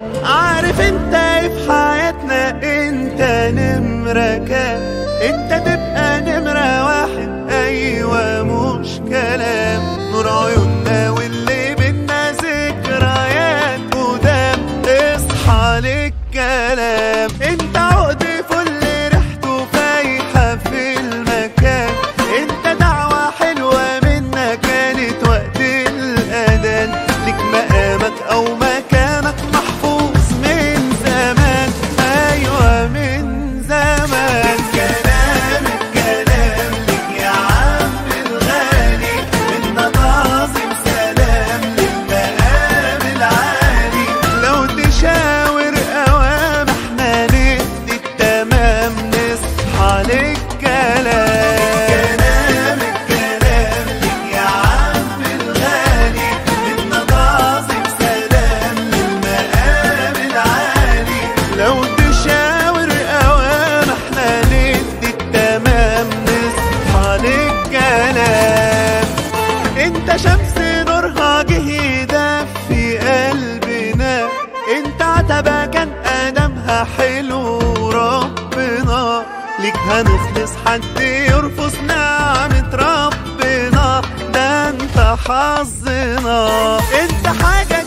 عارف انت ايه في حياتنا انت نمرة كام انت تبقى نمرة واحد ايوه مش كلام نور عيوننا واللي بينا ذكريات قدام اصحى للكلام انت عقد فل ريحته فايحة في المكان انت دعوة حلوة منا كانت وقت الاذان لك مقامك او مكانك محفوظ من زمان ايوه من زمان كلام الكلام لك يا عم الغالي منا تعظيم سلام للمقام العالي لو تشاور اوام احنا ندي التمام نصحى للكلام كلام الكلام لك يا عم الغالي منا تعظيم سلام للمقام العالي لو تشاور اوام احنا ندي التمام نصحى للكلام انت شمس نورها جه يدفي قلبنا انت عتبة كان ادمها حلو ربنا ليك هنخلص حد يرفض نعمة ربنا ده انت حظنا انت حاجة